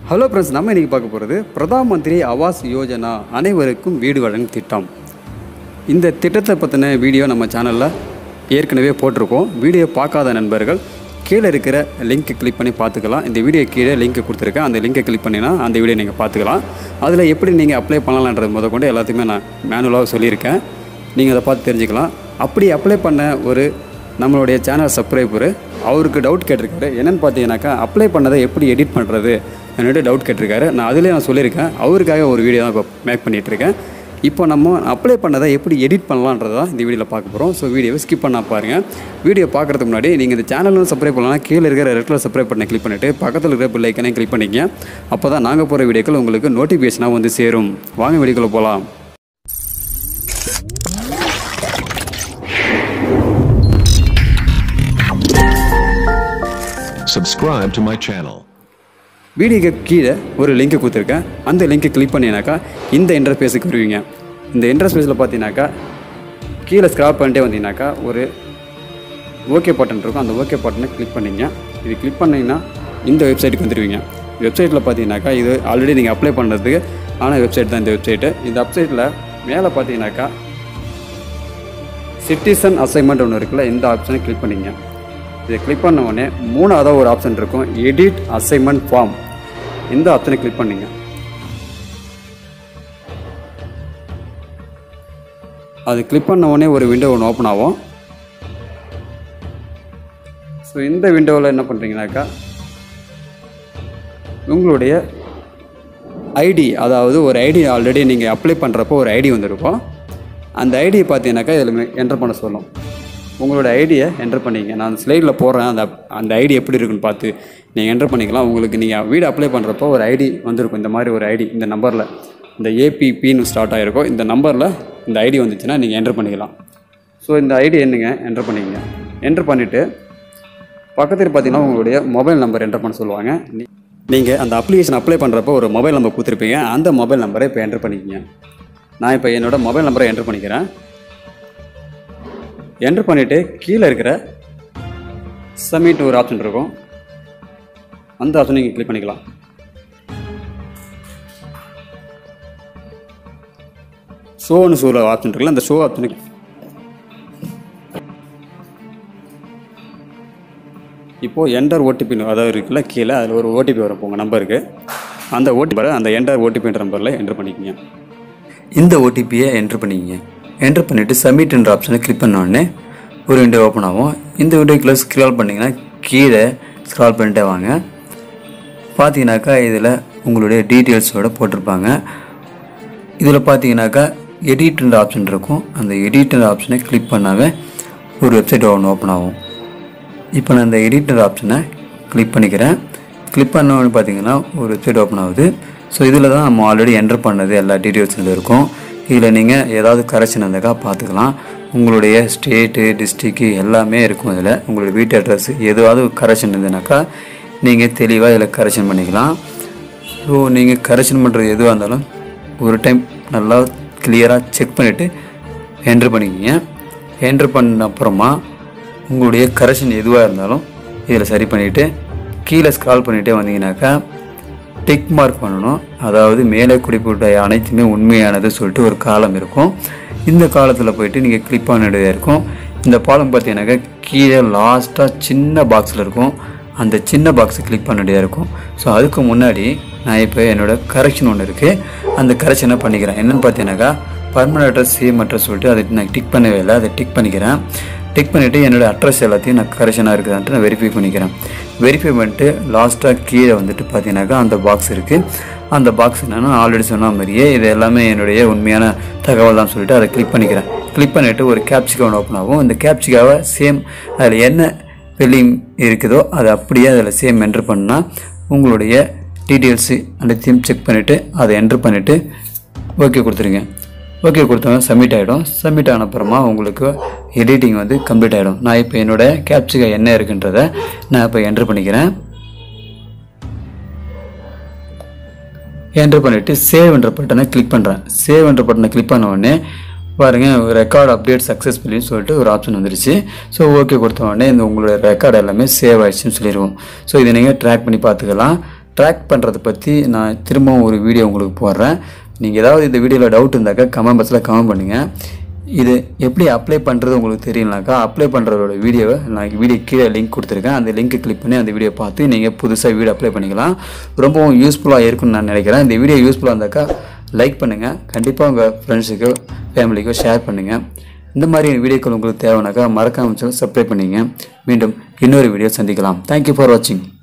Hello friends நம்ம இன்றைக்கி பார்க்க போகிறது பிரதான் மந்திரி ஆவாஸ் யோஜனா அனைவருக்கும் வீடு வழங்கும் திட்டம் இந்த திட்டத்தை பற்றின வீடியோ நம்ம சேனலில் ஏற்கனவே போட்டிருக்கோம் வீடியோ பார்க்காத நண்பர்கள் கீழே இருக்கிற லிங்க்கை கிளிக் பண்ணி பார்த்துக்கலாம் இந்த வீடியோ கீழே லிங்க்கை கொடுத்துருக்கேன் அந்த லிங்கை கிளிக் பண்ணினா அந்த வீடியோ நீங்கள் பார்த்துக்கலாம் அதில் எப்படி நீங்கள் அப்ளை பண்ணலான்றது முத கொண்டு எல்லாத்தையுமே நான் மேனுவலாக சொல்லியிருக்கேன் நீங்கள் அதை பார்த்து தெரிஞ்சுக்கலாம் அப்படி அப்ளை பண்ண ஒரு நம்மளுடைய சேனல் சப்ஸ்கிரைபர் அவருக்கு டவுட் கேட்டிருக்காரு என்னென்னு பார்த்தீங்கன்னாக்கா அப்ளை பண்ணதை எப்படி எடிட் பண்ணுறது என்னோட டவுட் கேட்டிருக்காரு நான் அதிலே நான் சொல்லியிருக்கேன் அவருக்காக ஒரு வீடியோ தான் இப்போ மேக் பண்ணிகிட்ருக்கேன் இப்போ நம்ம அப்ளை பண்ணதை எப்படி எடிட் பண்ணலான்றதை தான் இந்த வீடியோவில் பார்க்க போகிறோம் ஸோ வீடியோவை ஸ்கிப் பண்ண பாருங்கள் வீடியோ பார்க்குறதுக்கு முன்னாடி நீங்கள் இந்த சேனலும் சப்ஸ்கிரைப் பண்ணலாம் கீழே இருக்கிற ரெட்டில் சப்ஸ்கிரைப் பண்ண கிளிக் பண்ணிவிட்டு பக்கத்தில் இருக்கிற பில் ஐக்கனே கிளிக் பண்ணிக்கங்க அப்போ தான் நாங்கள் போகிற வீடியோக்கள் உங்களுக்கு நோட்டிஃபிகேஷனாக வந்து சேரும் வாங்க வீடியோக்குள்ளே போகலாம் Subscribe to my channel. வீடியோக்கு கீழே ஒரு லிங்க் கொடுத்துருக்கேன் அந்த லிங்கை கிளிக் பண்ணினாக்கா இந்த இன்டர்ஃபேஸுக்கு வருவீங்க இந்த இன்டர்ஃபேஸில் பார்த்தீங்கன்னாக்கா கீழே ஸ்க்ராப் பண்ணிட்டே வந்தீங்கன்னாக்கா ஒரு ஓகே பட்டன் இருக்கும் அந்த ஓகே பட்டனை கிளிக் பண்ணிங்க இது கிளிக் பண்ணிங்கன்னா இந்த வெப்சைட்டுக்கு வந்துடுவீங்க வெப்சைட்டில் பார்த்தீங்கன்னாக்கா இது ஆல்ரெடி நீங்கள் அப்ளை பண்ணுறதுக்கு ஆனால் வெப்சைட் தான் இந்த வெப்சைட்டு இந்த வெப்சைட்டில் மேலே பார்த்தீங்கன்னாக்கா சிட்டிசன் அசைன்மெண்ட் ஒன்று இருக்குல்ல இந்த ஆப்ஷனை கிளிக் பண்ணிங்க இதை கிளிக் பண்ண உடனே மூணாவதாக ஒரு ஆப்ஷன் இருக்கும் எடிட் அசைன்மெண்ட் ஃபார்ம் இந்த ஆப்ஷனை கிளிக் பண்ணிங்க அது கிளிக் பண்ண உடனே ஒரு விண்டோ ஒன்று ஓப்பன் ஆகும் ஸோ இந்த விண்டோவில் என்ன பண்ணுறீங்கனாக்கா உங்களுடைய ஐடி அதாவது ஒரு ஐடி ஆல்ரெடி நீங்கள் அப்ளை பண்ணுறப்போ ஒரு ஐடி வந்திருக்கும் அந்த ஐடியை பார்த்தீங்கன்னாக்கா இதில் என்டர் பண்ண சொல்லும் உங்களோட ஐடியை என்டர் பண்ணிங்க நான் அந்த ஸ்லைடில் போடுறேன் அந்த அந்த ஐடி எப்படி இருக்குன்னு பார்த்து நீங்கள் என்டர் பண்ணிக்கலாம் உங்களுக்கு நீங்கள் வீடு அப்ளை பண்ணுறப்போ ஒரு ஐடி வந்திருக்கும் இந்த மாதிரி ஒரு ஐடி இந்த நம்பரில் இந்த ஏபிபின்னு ஸ்டார்ட் ஆகிருக்கும் இந்த நம்பரில் இந்த ஐடி வந்துச்சுன்னா நீங்கள் என்டர் பண்ணிக்கலாம் ஸோ இந்த ஐடி என்னங்க என்டர் பண்ணிக்கங்க என்டர் பண்ணிவிட்டு பக்கத்தில் பார்த்தீங்கன்னா உங்களுடைய மொபைல் நம்பர் என்டர் பண்ண சொல்லுவாங்க நீங்கள் அந்த அப்ளிகேஷன் அப்ளை பண்ணுறப்போ ஒரு மொபைல் நம்பர் கொடுத்துருப்பீங்க அந்த மொபைல் நம்பரை இப்போ என்டர் பண்ணிக்கங்க நான் இப்போ என்னோடய மொபைல் நம்பரை என்டர் பண்ணிக்கிறேன் என்டர் பண்ணிவிட்டு கீழே இருக்கிற சப்மிட் ஒரு ஆப்ஷன் இருக்கும் அந்த ஆப்ஷன் நீங்கள் கிளிக் பண்ணிக்கலாம் ஷோன்னு ஷோவில் ஆப்ஷன் இருக்குல்ல அந்த ஷோ ஆப்ஷனுக்கு இப்போது என்டர் ஓடிபி அதாவது இருக்குல்ல கீழே அதில் ஒரு ஓடிபி வரும் உங்கள் நம்பருக்கு அந்த ஓடிபி அந்த என்டர் ஓடிபின்ற நம்பரில் என்டர் பண்ணிக்கங்க இந்த ஓடிபியை என்ட்ரு பண்ணிக்கங்க என்ட்ரு பண்ணிவிட்டு சப்மிட்ன்ற ஆப்ஷனை கிளிக் பண்ண உடனே ஒரு விண்டோ ஓப்பன் ஆகும் இந்த விண்டோக்குள்ளே ஸ்க்ரால் பண்ணிங்கன்னா கீழே ஸ்க்ரால் பண்ணிட்டே வாங்க பார்த்தீங்கன்னாக்கா இதில் உங்களுடைய டீட்டெயில்ஸோடு போட்டிருப்பாங்க இதில் பார்த்தீங்கன்னாக்கா எடிட்ன்ற ஆப்ஷன் இருக்கும் அந்த எடிட்ன்ற ஆப்ஷனை கிளிக் பண்ணாவே ஒரு வெப்சைட் ஒன்று ஓப்பன் ஆகும் இப்போ நான் இந்த எடிட்டர் ஆப்ஷனை கிளிக் பண்ணிக்கிறேன் கிளிக் பண்ணோன்னு பார்த்தீங்கன்னா ஒரு வெப்சைட் ஓப்பன் ஆகுது ஸோ இதில் தான் நம்ம ஆல்ரெடி என்டர் பண்ணது எல்லா டீட்டெயில்ஸ் இதில் இருக்கும் இதில் நீங்கள் ஏதாவது கரெக்ஷன் இருந்தாக்கா பார்த்துக்கலாம் உங்களுடைய ஸ்டேட்டு டிஸ்ட்ரிக்கு எல்லாமே இருக்கும் இதில் உங்களுடைய வீட்டு அட்ரஸ் எதுவாவது கரெக்ஷன் இருந்ததுனாக்கா நீங்கள் தெளிவாக இதில் கரெக்ஷன் பண்ணிக்கலாம் ஸோ நீங்கள் கரெக்ஷன் பண்ணுறது எதுவாக இருந்தாலும் ஒரு டைம் நல்லா கிளியராக செக் பண்ணிவிட்டு என்ட்ரு பண்ணிக்கிங்க என்ட்ரு பண்ண அப்புறமா உங்களுடைய கரெக்ஷன் எதுவாக இருந்தாலும் இதில் சரி பண்ணிவிட்டு கீழே ஸ்க்ரால் பண்ணிகிட்டே வந்தீங்கன்னாக்கா டிக் மார்க் பண்ணணும் அதாவது மேலே குறிப்பிட்ட அனைத்துமே உண்மையானது சொல்லிட்டு ஒரு காலம் இருக்கும் இந்த காலத்தில் போயிட்டு நீங்கள் கிளிக் பண்ண வேண்டியதாக இருக்கும் இந்த பாலம் பார்த்தீங்கன்னாக்கா கீழே லாஸ்ட்டாக சின்ன பாக்ஸில் இருக்கும் அந்த சின்ன பாக்ஸை கிளிக் பண்ண வேண்டியதாக இருக்கும் ஸோ அதுக்கு முன்னாடி நான் இப்போ என்னோடய கரெக்ஷன் ஒன்று இருக்குது அந்த கரெக்ஷனை பண்ணிக்கிறேன் என்னென்னு பார்த்தீங்கன்னாக்கா பர்மனெண்ட் அட்ரஸ் சேம் அட்ரஸ் சொல்லிட்டு அதை நான் டிக் பண்ணவே இல்லை அதை டிக் பண்ணிக்கிறேன் டிக் பண்ணிவிட்டு என்னோடய அட்ரஸ் எல்லாத்தையும் நான் கரெக்ஷனாக இருக்குதான்ட்டு நான் வெரிஃபை பண்ணிக்கிறேன் வெரிஃபை பண்ணிட்டு லாஸ்ட்டாக கீழே வந்துட்டு பார்த்தீங்கன்னாக்கா அந்த பாக்ஸ் இருக்குது அந்த பாக்ஸ் என்னென்னா ஆல்ரெடி சொன்ன மாதிரியே இது எல்லாமே என்னுடைய உண்மையான தகவல் தான் சொல்லிட்டு அதை கிளிக் பண்ணிக்கிறேன் கிளிக் பண்ணிவிட்டு ஒரு கேப்சிகா ஒன்று ஓப்பன் ஆகும் இந்த கேப்சிகாவை சேம் அதில் என்ன ஸ்பெல்லிங் இருக்குதோ அதை அப்படியே அதில் சேம் என்ட்ரு பண்ணால் உங்களுடைய டீட்டெயில்ஸு அனைத்தையும் செக் பண்ணிவிட்டு அதை என்ட்ரு பண்ணிவிட்டு ஓகே கொடுத்துருங்க ஓகே கொடுத்தவங்க சப்மிட் ஆகிடும் சப்மிட் ஆன அப்புறமா உங்களுக்கு எடிட்டிங் வந்து கம்ப்ளீட் ஆகிடும் நான் இப்போ என்னோடய கேப்சிகா என்ன இருக்குன்றதை நான் இப்போ என்ட்ரு பண்ணிக்கிறேன் என்ட்ரு பண்ணிவிட்டு சேவ்ன்ற பட்டனை கிளிக் பண்ணுறேன் சேவ்ன்ற பட்டனை கிளிக் பண்ண உடனே பாருங்கள் ரெக்கார்ட் அப்டேட் சக்ஸஸ்ஃபுல்லின்னு சொல்லிட்டு ஒரு ஆப்ஷன் வந்துருச்சு ஸோ ஓகே கொடுத்த உடனே இந்த உங்களோட ரெக்கார்டு எல்லாமே சேவ் ஆயிடுச்சுன்னு சொல்லிடுவோம் ஸோ இதை நீங்கள் ட்ராக் பண்ணி பார்த்துக்கலாம் ட்ராக் பண்ணுறதை பற்றி நான் திரும்பவும் ஒரு வீடியோ உங்களுக்கு போடுறேன் நீங்கள் ஏதாவது இந்த வீடியோவில் டவுட் இருந்தாக்கா கமெண்ட் பாக்ஸில் கமெண்ட் பண்ணுங்கள் இது எப்படி அப்ளை பண்ணுறது உங்களுக்கு தெரியலனாக்கா அப்ளை பண்ணுறதோட வீடியோவை நான் வீடியோ கீழே லிங்க் கொடுத்துருக்கேன் அந்த லிங்க்கை கிளிக் பண்ணி அந்த வீடியோ பார்த்து நீங்கள் புதுசாக வீடியோ அப்ளை பண்ணிக்கலாம் ரொம்பவும் யூஸ்ஃபுல்லாக இருக்கும்னு நான் நினைக்கிறேன் இந்த வீடியோ யூஸ்ஃபுல்லாக இருந்தாக்கா லைக் பண்ணுங்கள் கண்டிப்பாக உங்கள் ஃப்ரெண்ட்ஸுக்கோ ஃபேமிலிக்கோ ஷேர் பண்ணுங்கள் இந்த மாதிரி வீடியோக்கள் உங்களுக்கு தேவைனாக்கா மறக்காமல் சப்ஸ்கிரைப் பண்ணிங்க மீண்டும் இன்னொரு வீடியோ சந்திக்கலாம் தேங்க்யூ ஃபார் வாட்சிங்